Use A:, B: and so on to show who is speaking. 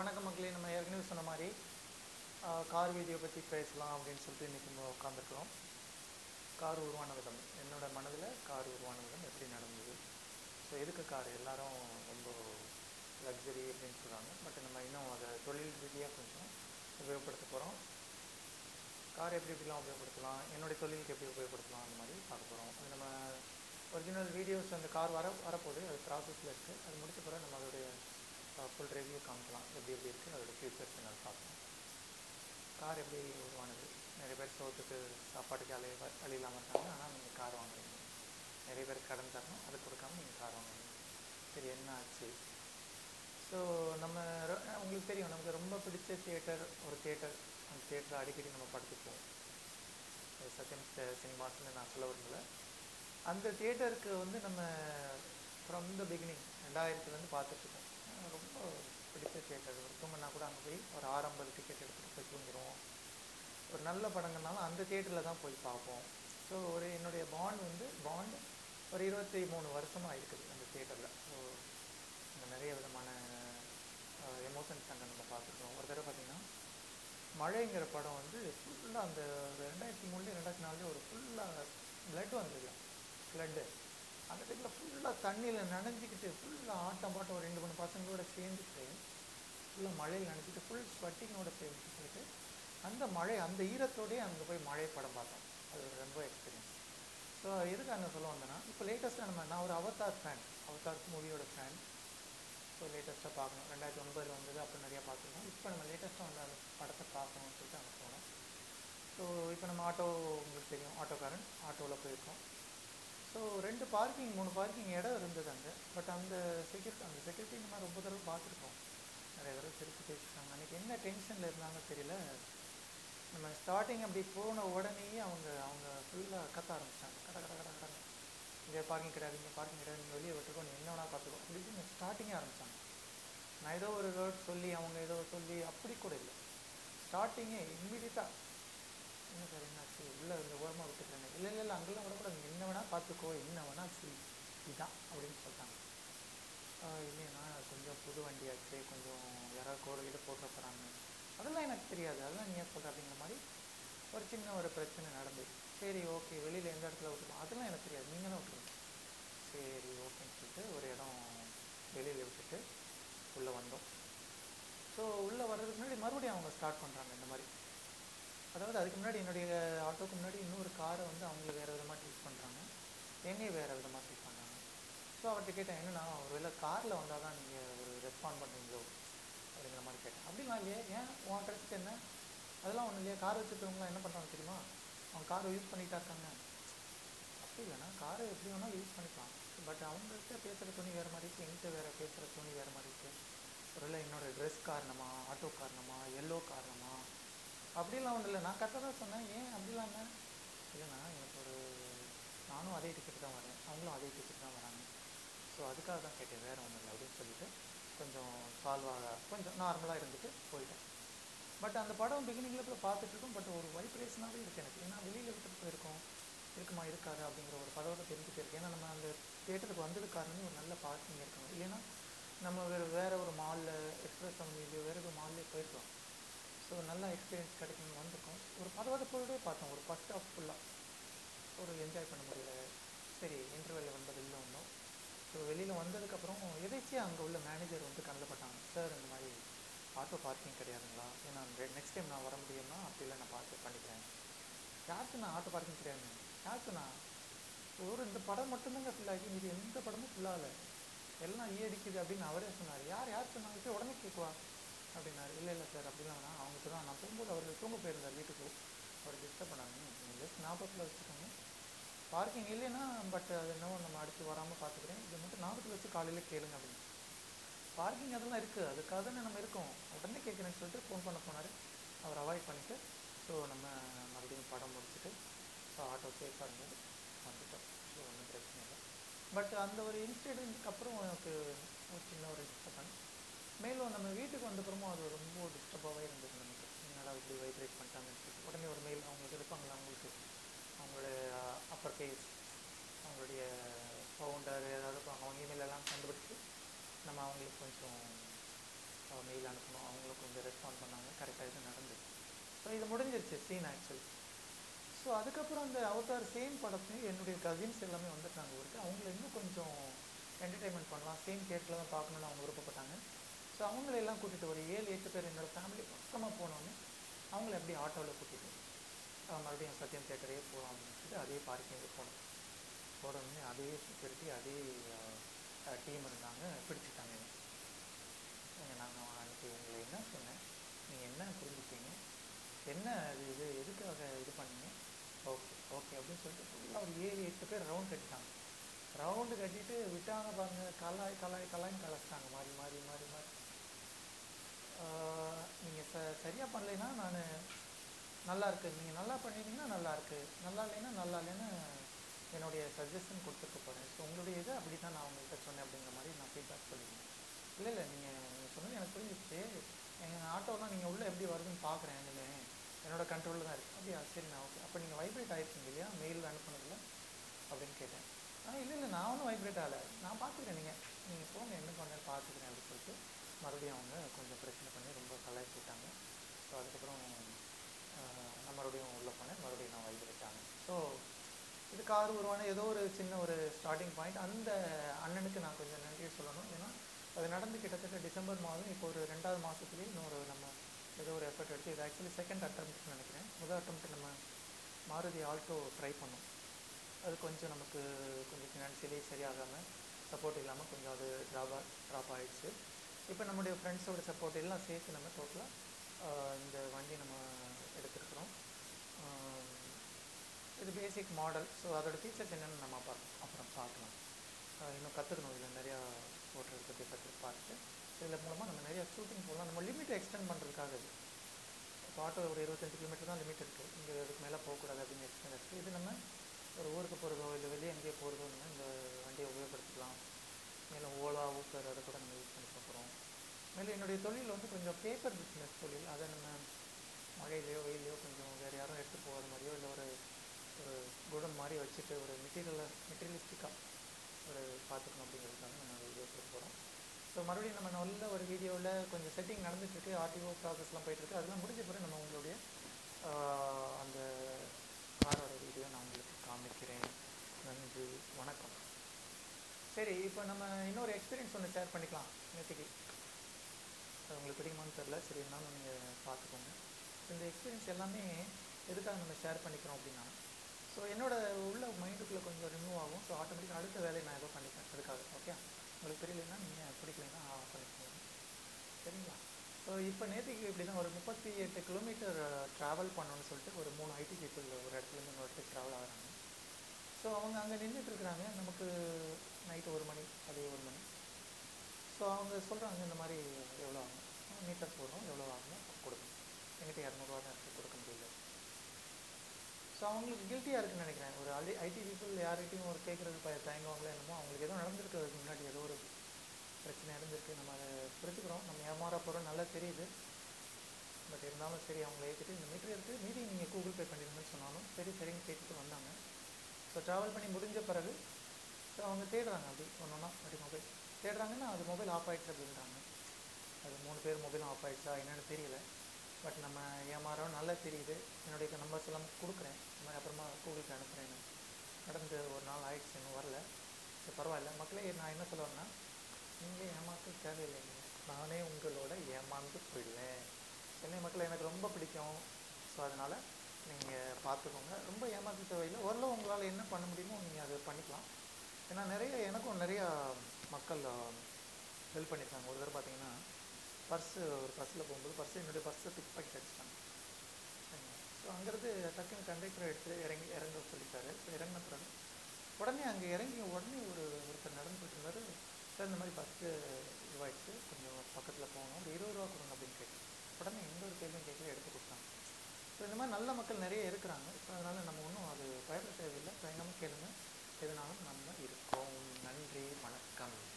A: வணக்கம் மக்களே நம்ம ஏற்கனவே சொன்ன மாதிரி கார் வீடியோ பற்றி பேசலாம் அப்படின்னு சொல்லிட்டு இன்றைக்கி நம்ம உட்காந்துருக்கிறோம் கார் உருவான விதம் என்னோட மனதில் கார் உருவான விதம் எப்படி நடந்தது ஸோ எதுக்கு கார் எல்லாரும் ரொம்ப லக்ஸரி அப்படின்னு சொல்கிறாங்க பட் நம்ம இன்னும் அதை தொழில் ரீதியாக கொஞ்சம் உபயோகப்படுத்த போகிறோம் கார் எப்படி எப்படிலாம் உபயோகப்படுத்தலாம் என்னுடைய தொழிலுக்கு எப்படி உபயோகப்படுத்தலாம் அந்த மாதிரி பார்க்க போகிறோம் அது நம்ம ஒரிஜினல் வீடியோஸ் அந்த கார் வர வரப்போகுது அது ப்ராசஸில் இருக்குது அது முடிச்ச பிறகு நம்ம அதோடைய ஃபுல் ரிவ்யூ காமிக்கலாம் எப்படி எப்படி இருக்குது அதோட ஃபியூச்சர்ஸ் என்ன பார்ப்போம் கார் எப்படி உருவானது நிறைய பேர் சோத்துக்கு சாப்பாட்டுக்கு அலைய வழி இல்லாமல் இருக்காங்க ஆனால் நீங்கள் கார் வாங்குறீங்க நிறைய பேர் கடன் தரணும் அது கொடுக்காம நீங்கள் கார் வாங்குறீங்க சரி என்ன ஆச்சு ஸோ நம்ம ரொ- உங்களுக்கு தெரியும் நமக்கு ரொம்ப பிடிச்ச தியேட்டர் ஒரு தியேட்டர் அந்த தியேட்டர் அடிக்கடி நம்ம படத்துக்கு போவோம் அது சத்யம் சினிமாஸ்னு நான் சொல்ல விரும்பல அந்த தியேட்டருக்கு வந்து நம்ம ஃப்ரம் த பிகினிங் ரெண்டாயிரத்துலேருந்து பார்த்துட்ருக்கோம் ரொம்ப பிடிச்ச தியேட்டர் ஒரு தூங்கினா கூட அங்கே போய் ஒரு ஆரம்பது டிக்கெட் எடுத்துகிட்டு போய் தூங்கிடுவோம் ஒரு நல்ல படங்கள்னாலும் அந்த தியேட்டரில் தான் போய் பார்ப்போம் ஸோ ஒரு என்னுடைய பாண்ட் வந்து பாண்ட் ஒரு இருபத்தி மூணு வருஷமாக இருக்குது அந்த தியேட்டரில் ஸோ அங்கே நிறைய விதமான எமோஷன்ஸ் அங்கே நம்ம பார்த்துருக்கோம் ஒரு தடவை பார்த்தீங்கன்னா மழைங்கிற படம் வந்து ஃபுல்லாக அந்த ஒரு ரெண்டாயிரத்தி மூணுலேயும் ரெண்டாயிரத்தி நாலுலேயும் ஒரு ஃபுல்லாக பிளட் வந்தது ஃப்ளட்டு அந்த டைமில் ஃபுல்லாக தண்ணியில் நனைஞ்சிக்கிட்டு ஃபுல்லாக ஆட்டம் பாட்டம் ஒரு ரெண்டு மூணு பசங்களோட சேர்ந்துட்டு ஃபுல்லாக மழையில் நனைஞ்சிட்டு ஃபுல் ஸ்வெட்டிங்கோட சேர்ந்து போயிட்டு அந்த மழை அந்த ஈரத்தோடயே அங்கே போய் மழை படம் பார்த்தோம் அது ஒரு ரொம்ப எக்ஸ்பீரியன்ஸ் ஸோ எதுக்கு அங்கே சொல்ல வந்தேன்னா இப்போ லேட்டஸ்ட்டாக நம்ம நான் ஒரு அவதார் ஃபேன் அவதார் மூவியோட ஃபேன் ஸோ லேட்டஸ்ட்டாக பார்க்கணும் ரெண்டாயிரத்தி ஒன்பதில் வந்தது அப்புறம் நிறையா பார்த்துருக்கோம் இப்போ நம்ம லேட்டஸ்ட்டாக வந்து அந்த படத்தை பார்க்கணும்னு சொல்லிட்டு அங்கே போனோம் ஸோ இப்போ நம்ம ஆட்டோ உங்களுக்கு தெரியும் ஆட்டோக்காரன் ஆட்டோவில் போயிருக்கோம் ஸோ ரெண்டு பார்க்கிங் மூணு பார்க்கிங் இடம் இருந்தது அங்கே பட் அந்த செக்யூரிட்டி அந்த செக்யூரிட்டி நம்ம ரொம்ப தடவை பார்த்துருக்கோம் நிறைய தடவை சிரிச்சு பேசிட்டாங்க அன்றைக்கி என்ன டென்ஷனில் இருந்தாங்க தெரியல நம்ம ஸ்டார்டிங் அப்படி போன உடனேயே அவங்க அவங்க ஃபுல்லாக கத்த ஆரம்பிச்சிட்டாங்க கட கட கட கட இங்கே பார்க்கிங் கிடையாது இங்கே பார்க்கிங் கிடையாது நீங்கள் வெளியே விட்டுக்கோ நீ என்ன வேணா பார்த்துக்கோ அப்படின்னு ஸ்டார்டிங்கே ஆரம்பிச்சாங்க நான் ஏதோ ஒரு வேர்ட் சொல்லி அவங்க ஏதோ சொல்லி அப்படி கூட இல்லை ஸ்டார்டிங்கே இம்மிடியட்டாக என்ன சார் என்னாச்சு உள்ளே இந்த ஓரமாக விட்டுக்கிறேன் இல்லை இல்லை இல்லை அங்கெல்லாம் விடக்கூடாது நீ என்ன வேணால் பார்த்துக்கோ என்ன வேணால் சரி இதான் அப்படின்னு சொல்லிட்டாங்க ஆஹ் இல்லைண்ணா கொஞ்சம் புது வண்டியாச்சு கொஞ்சம் யாராவது கோடையில போட்டுற போகிறாங்க அதெல்லாம் எனக்கு தெரியாது அதெல்லாம் நீ ஏன் சொல்கிற அப்படிங்கிற மாதிரி ஒரு சின்ன ஒரு பிரச்சனை நடந்து சரி ஓகே வெளியில் எந்த இடத்துல விட்டுருக்கோம் அதெல்லாம் எனக்கு தெரியாது நீங்களும் விட்டுருங்க சரி ஓகேன்னு சொல்லிட்டு ஒரு இடம் வெளியில் விட்டுட்டு உள்ளே வந்தோம் ஸோ உள்ளே வர்றதுக்கு முன்னாடி மறுபடியும் அவங்க ஸ்டார்ட் பண்ணுறாங்க இந்த மாதிரி அதாவது அதுக்கு முன்னாடி என்னுடைய ஆட்டோக்கு முன்னாடி இன்னொரு காரை வந்து அவங்க வேறு விதமாக ட்ரீட் பண்ணுறாங்க என்னையும் வேறு விதமாக ட்ரீட் பண்ணுறாங்க ஸோ அவர்கிட்ட கேட்டேன் என்னன்னா ஒருவேளை காரில் வந்தால் தான் நீங்கள் ஒரு ரெஸ்பாண்ட் பண்ணுறீங்களோ அப்படிங்கிற மாதிரி கேட்டேன் அப்படிலாம் இல்லையே ஏன் உன் கிடைச்சிட்டு என்ன அதெல்லாம் ஒன்றும் இல்லையா கார் வச்சுருக்கவங்களாம் என்ன பண்ணுறாங்க தெரியுமா அவங்க காரை யூஸ் பண்ணிட்டா இருக்காங்க அப்படி இல்லைன்னா காரை எப்படி வேணாலும் யூஸ் பண்ணிக்கலாம் பட் அவங்கள்ட்ட பேசுகிற துணி வேறு மாதிரி இருக்குது எங்கிட்ட வேறு பேசுகிற துணி வேறு மாதிரி இருக்குது ஒருவேளை என்னோட ட்ரெஸ் காரணமா ஆட்டோ காரணமா எல்லோ காரணமா அப்படிலாம் ஒன்றும் இல்லை நான் கரெக்டாக தான் சொன்னேன் ஏன் அப்படிலாம் என்ன இல்லைண்ணா எனக்கு ஒரு நானும் அதே டிக்கெட் தான் வரேன் அவங்களும் அதே டிக்கெட் தான் வராங்க ஸோ அதுக்காக தான் கேட்டேன் வேறு ஒன்றும் இல்லை அப்படின்னு சொல்லிட்டு கொஞ்சம் சால்வாக கொஞ்சம் நார்மலாக இருந்துட்டு போயிட்டேன் பட் அந்த படம் பிகினிங்கில் போய் பார்த்துட்டு இருக்கோம் பட் ஒரு வைப்ரேஷனாகவே இருக்குது எனக்கு ஏன்னா வெளியில் விட்டுட்டு போயிருக்கோம் இருக்குமா இருக்காது அப்படிங்கிற ஒரு பதவோட தெரிஞ்சுட்டு இருக்கு ஏன்னா நம்ம அந்த தேட்டருக்கு வந்தது காரணமே ஒரு நல்ல பார்க்கிங் இருக்கணும் இல்லைன்னா நம்ம வேறு வேறு ஒரு மாலில் எக்ஸ்பிரஸ் அவனிலையோ வேறு ஒரு மால்லே போயிருக்கலாம் ஸோ நல்ல எக்ஸ்பீரியன்ஸ் கிடைக்கணும்னு வந்திருக்கோம் ஒரு பதவதப்போடவே பார்த்தோம் ஒரு ஃபஸ்ட் ஆஃப் ஃபுல்லாக ஒரு என்ஜாய் பண்ண முடியல சரி இன்டர்வெல்ல வந்து வெளியில் வந்தோம் ஸோ வெளியில் வந்ததுக்கப்புறம் எதேச்சியாக அங்கே உள்ள மேனேஜர் வந்து கண்ணில் பட்டாங்க சார் இந்த மாதிரி ஆட்டோ பார்க்கிங் கிடையாதுங்களா ஏன்னா நெக்ஸ்ட் டைம் நான் வர முடியும்னா அப்படிலாம் நான் பார்த்து பண்ணிக்கிறேன் யாருக்கு நான் ஆட்டோ பார்க்கிங் கிடையாது யாருக்கு நான் ஒரு இந்த படம் மட்டும்தாங்க ஃபில் ஆகி மீதி எந்த படமும் ஃபுல்லாகல எல்லாம் ஈ அடிக்குது அப்படின்னு அவரே சொன்னார் யார் யார் சொன்னாங்க சரி உடனே கேட்குவா அப்படின்னாரு இல்லை இல்லை சார் அப்படிலாம் வேணாம் அவங்களுக்கு தான் நான் போகும்போது அவர் தூங்க போயிருந்தார் வீட்டுக்கு அவர் டிஸ்டர்ப் பண்ணாங்க நீங்கள் ஜஸ்ட் ஞாபகத்தில் வச்சுக்கோங்க பார்க்கிங் இல்லைன்னா பட் அது என்னவோ நம்ம அடுத்து வராமல் பார்த்துக்கிறேன் இதை மட்டும் ஞாபகத்தில் வச்சு காலையில் கேளுங்க அப்படின்னு பார்க்கிங் அதெல்லாம் இருக்குது அதுக்காக தானே நம்ம இருக்கோம் உடனே கேட்குறேன்னு சொல்லிட்டு ஃபோன் பண்ண போனார் அவர் அவாய்ட் பண்ணிவிட்டு ஸோ நம்ம மறுபடியும் படம் முடிச்சுட்டு ஸோ ஆட்டோ சேஃபாக இருந்தது வந்துட்டோம் ஸோ ஒன்றும் பிரச்சனை இல்லை பட் அந்த ஒரு இன்சிடென்ட்க்கு அப்புறம் எனக்கு ஒரு சின்ன ஒரு டிஸ்டர்பன்ஸ் மேலும் நம்ம வீட்டுக்கு வந்தப்புறமும் அது ரொம்ப டிஸ்டர்பாகவே இருந்தது நமக்கு என்னடா இப்படி வைப்ரேட் பண்ணிட்டாங்கன்னு சொல்லிட்டு உடனே ஒரு மெயில் அவங்களுக்கு இருப்பாங்களா அவங்களுக்கு அவங்களுடைய அப்பர் கேஸ் அவங்களுடைய ஃபவுண்டர் ஏதாவது இருப்பாங்க அவங்க email எல்லாம் கண்டுபிடிச்சு நம்ம அவங்களுக்கு கொஞ்சம் மெயில் அனுப்பணும் அவங்க ரெஸ்பாண்ட் பண்ணாங்க கரெக்டாக இது நடந்தது ஸோ இது முடிஞ்சிருச்சு சீன் ஆக்சுவலி ஸோ அதுக்கப்புறம் அந்த அவதார் சேம் படத்தையும் என்னுடைய கசின்ஸ் எல்லாமே வந்துட்டாங்க ஊருக்கு அவங்கள இன்னும் கொஞ்சம் என்டர்டைன்மெண்ட் பண்ணலாம் சேம் தியேட்டரில் தான் பார்க்கணுன்னு அவங்க விருப்பப்பட்டாங்க ஸோ அவங்கள எல்லாம் கூட்டிகிட்டு ஒரு ஏழு எட்டு பேர் என்னோட ஃபேமிலி மொத்தமாக போனோன்னே அவங்கள எப்படி ஆட்டோவில் கூட்டிகிட்டு மறுபடியும் சத்யம் தேட்டரே போகலாம் அப்படின்னு சொல்லிட்டு அதே பார்க்கிங்கு போனோம் போனோடனே அதே செக்யூரிட்டி அதே டீம் இருந்தாங்க பிடிச்சிட்டாங்க என்னை நாங்கள் அன்றைக்கி உங்களை என்ன சொன்னேன் நீங்கள் என்ன புரிஞ்சுப்பீங்க என்ன அது இது எதுக்காக இது பண்ணீங்க ஓகே ஓகே அப்படின்னு சொல்லிட்டு ஃபுல்லாக ஒரு ஏழு எட்டு பேர் ரவுண்ட் கட்டிட்டாங்க ரவுண்டு கட்டிட்டு விட்டாங்க பாருங்க கலாய் கலாய் கலாய்னு கலைச்சிட்டாங்க மாறி மாறி மாறி மாறி நீங்கள் ச சரியாக பண்ணலைன்னா நான் நல்லா இருக்கு நீங்கள் நல்லா பண்ணிட்டீங்கன்னா நல்லா இருக்கு நல்லா இல்லைன்னா நல்லா இல்லைன்னு என்னுடைய சஜஷன் கொடுத்துருக்க போகிறேன் ஸோ உங்களுடைய இது அப்படி தான் நான் உங்கள்கிட்ட சொன்னேன் அப்படிங்கிற மாதிரி நான் ஃபீட்பேக் சொல்லியிருந்தேன் இல்லை இல்லை நீங்கள் நீங்கள் சொன்னது எனக்கு புரிஞ்சிச்சு எங்கள் ஆட்டோலாம் நீங்கள் உள்ளே எப்படி வருதுன்னு பார்க்குறேன் இனிமே என்னோட கண்ட்ரோலில் தான் இருக்குது அப்படியா சரி நான் ஓகே அப்போ நீங்கள் வைப்ரேட் ஆகிருக்கீங்க இல்லையா மெயில் அனுப்புனதில்ல அப்படின்னு கேட்டேன் ஆ இல்லை இல்லை நான் ஒன்றும் வைப்ரேட் ஆகலை நான் பார்த்துக்கிறேன் நீங்கள் நீங்கள் போங்க என்ன பண்ணேன் பார்த்துக்கிறேன் அப்படின்னு சொல்லிட்டு மறுபடியும் அவங்க கொஞ்சம் பிரச்சனை பண்ணி ரொம்ப கலாய்ச்சி விட்டாங்க ஸோ அதுக்கப்புறம் நான் மறுபடியும் உள்ளே போனேன் மறுபடியும் நான் வைப்ரேட் ஆனேன் ஸோ இது கார் உருவான ஏதோ ஒரு சின்ன ஒரு ஸ்டார்டிங் பாயிண்ட் அந்த அண்ணனுக்கு நான் கொஞ்சம் நன்றியை சொல்லணும் ஏன்னா அது நடந்து கிட்டத்தட்ட டிசம்பர் மாதம் இப்போ ஒரு ரெண்டாவது மாதத்துலேயே இன்னொரு நம்ம ஏதோ ஒரு எஃபர்ட் எடுத்து இது ஆக்சுவலி செகண்ட் அட்டம்ப்ட்னு நினைக்கிறேன் முதல் அட்டம்ப்ட் நம்ம மாருதி ஆல்டோ ட்ரை பண்ணோம் அது கொஞ்சம் நமக்கு கொஞ்சம் ஃபினான்ஷியலி சரியாகாமல் சப்போர்ட் இல்லாமல் கொஞ்சம் அது ட்ராப் ட்ராப் ஆகிடுச்சு இப்போ நம்முடைய ஃப்ரெண்ட்ஸோட சப்போர்ட் எல்லாம் சேர்த்து நம்ம டோட்டலாக இந்த வண்டி நம்ம எடுத்துருக்குறோம் இது பேசிக் மாடல் ஸோ அதோட ஃபீச்சர்ஸ் என்னென்னு நம்ம பார்ப்போம் அப்புறம் பார்க்கலாம் இன்னும் கற்றுக்கணும் இதில் நிறையா ஓட்டுறது பற்றி கற்று பார்த்துட்டு இதில் மூலமாக நம்ம நிறையா ஷூட்டிங் போகலாம் நம்ம லிமிட்டை எக்ஸ்டெண்ட் பண்ணுறதுக்காக இது இப்போ ஆட்டோ ஒரு இருபத்தஞ்சு கிலோமீட்டர் தான் லிமிட் இருக்குது இங்கே அதுக்கு மேலே போகக்கூடாது அப்படின்னு எக்ஸ்டெண்ட் இருக்குது இது நம்ம ஒரு ஊருக்கு போகிறதோ இல்லை வெளியே எங்கேயோ போகிறதோ நம்ம இந்த வண்டியை உபயோகப்படுத்திக்கலாம் மேலும் ஓலா ஊப்பர் அதை கூட நம்ம யூஸ் பண்ணி போகிறோம் மேலும் என்னுடைய தொழில் வந்து கொஞ்சம் பேப்பர் பிஸ்னஸ் தொழில் அதை நம்ம மழையிலையோ வெயிலையோ கொஞ்சம் வேறு யாரும் எடுத்து போகாத மாதிரியோ இல்லை ஒரு ஒரு குடன் மாதிரி வச்சுட்டு ஒரு மெட்டீரியலை மெட்டீரியலிஸ்டிக்காக ஒரு பார்த்துக்கணும் அப்படிங்கிறதுக்காக நம்ம வீடியோ எடுத்து போகிறோம் ஸோ மறுபடியும் நம்ம நல்ல ஒரு வீடியோவில் கொஞ்சம் செட்டிங் நடந்துட்டுருக்கு ஆர்டிஓ ப்ராசஸ்லாம் போயிட்டுருக்கு அதெல்லாம் முடிஞ்ச பிறகு நம்ம உங்களுடைய அந்த காரோட வீடியோ நான் உங்களுக்கு காமிக்கிறேன் நன்றி வணக்கம் சரி இப்போ நம்ம இன்னொரு எக்ஸ்பீரியன்ஸ் ஒன்று ஷேர் பண்ணிக்கலாம் நேற்றுக்கு அது உங்களுக்கு பிடிக்குமான்னு தெரில சரி இருந்தாலும் நீங்கள் பார்த்துக்கோங்க இந்த எக்ஸ்பீரியன்ஸ் எல்லாமே எதுக்காக நம்ம ஷேர் பண்ணிக்கிறோம் அப்படின்னா ஸோ என்னோட உள்ள மைண்டுக்குள்ளே கொஞ்சம் ரிமூவ் ஆகும் ஸோ ஆட்டோமேட்டிக்காக அடுத்த வேலையை நான் ஏதோ பண்ணிப்பேன் அதுக்காக ஓகே உங்களுக்கு தெரியலன்னா நீங்கள் பிடிக்கலைன்னா ஆஃப் பண்ணிக்கோங்க சரிங்களா ஸோ இப்போ நேற்றுக்கு இப்படி தான் ஒரு முப்பத்தி எட்டு கிலோமீட்டர் ட்ராவல் பண்ணணும்னு சொல்லிட்டு ஒரு மூணு ஐடி பீப்புள் ஒரு இடத்துலேருந்து இன்னொரு இடத்துக்கு ட்ராவல் ஆகிறாங்க ஸோ அவங்க அங்கே நின்றுட்டு இருக்கிறாங்க நமக்கு நைட்டு ஒரு மணி அதே ஒரு மணி ஸோ அவங்க சொல்கிறாங்க இந்த மாதிரி எவ்வளோ ஆகும் மீட்டர் போடுறோம் எவ்வளோ ஆகும் கொடுக்கணும் எங்கிட்ட இரநூறுவா தான் இருக்குது கொடுக்க முடியல ஸோ அவங்களுக்கு கில்ட்டியாக இருக்குன்னு நினைக்கிறேன் ஒரு ஐ ஐடி பீப்புள் யார்கிட்டையும் ஒரு கேட்குறது ப தயங்குவாங்களோ என்னமோ அவங்களுக்கு ஏதோ நடந்திருக்கிறதுக்கு முன்னாடி ஏதோ ஒரு பிரச்சனை இருந்திருக்கு நம்ம அதை புரிஞ்சுக்கிறோம் நம்ம ஏமாற போகிறோம் நல்லா தெரியுது பட் இருந்தாலும் சரி அவங்கள ஏற்றிட்டு இந்த மீட்டர் இருக்குது மீதி நீங்கள் கூகுள் பே பண்ணிடுங்கன்னு சொன்னாலும் சரி சரின்னு கேட்டுட்டு வந்தாங்க ஸோ ட்ராவல் பண்ணி முடிஞ்ச பிறகு ஸோ அவங்க தேடுறாங்க அப்படி ஒன்றா அப்படி மொபைல் தேடுறாங்கன்னா அது மொபைல் ஆஃப் ஆகிடுச்சு அப்படின்றாங்க அது மூணு பேர் மொபைலும் ஆஃப் ஆகிடுச்சா என்னென்னு தெரியல பட் நம்ம ஏமாறோம் நல்லா தெரியுது என்னுடைய நம்பர்ஸ் எல்லாம் கொடுக்குறேன் இந்த மாதிரி அப்புறமா கூகுளுக்கு அனுப்புகிறேன் நடந்து ஒரு நாள் ஆயிடுச்சு இன்னும் வரல சரி பரவாயில்ல மக்களே நான் என்ன சொல்ல வரேன்னா நீங்களே ஏமாற்ற தேவையில்லைங்க நானே உங்களோட ஏமாந்து போயிடுவேன் சென்னை மக்களை எனக்கு ரொம்ப பிடிக்கும் ஸோ அதனால் நீங்கள் பார்த்துக்கோங்க ரொம்ப ஏமாற்ற தேவையில்லை ஓரளவு உங்களால் என்ன பண்ண முடியுமோ நீங்கள் அதை பண்ணிக்கலாம் ஏன்னா நிறைய எனக்கும் நிறையா மக்கள் ஹெல்ப் பண்ணியிருக்காங்க ஒரு தடவை பார்த்தீங்கன்னா பர்ஸு ஒரு பஸ்ஸில் போகும்போது பர்ஸு என்னுடைய பர்ஸை பிக் பாக்கெட் அடிச்சிட்டாங்க ஸோ அங்கேருந்து டக்குன்னு கண்டக்டர் எடுத்து இறங்கி இறங்க சொல்லிட்டாரு ஸோ இறங்கின பிறகு உடனே அங்கே இறங்கி உடனே ஒரு ஒருத்தர் நடந்து போயிட்டு இருந்தாரு சார் இந்த மாதிரி பஸ்ஸு இதுவாயிடுச்சு கொஞ்சம் பக்கத்தில் போகணும் ஒரு இருபது ரூபா கொடுங்க அப்படின்னு கேட்டு உடனே எந்த ஒரு கேள்வியும் கேட்கல எடுத்து கொடுத்தாங்க ஸோ இந்த மாதிரி நல்ல மக்கள் நிறைய இருக்கிறாங்க ஸோ அதனால் நம்ம ஒன்றும் அது பயப்பட தேவையில்லை பயங்கரமாக கேளுங்க எதுனாலும் நம்ம இருக்கோம் நன்றி வணக்கம்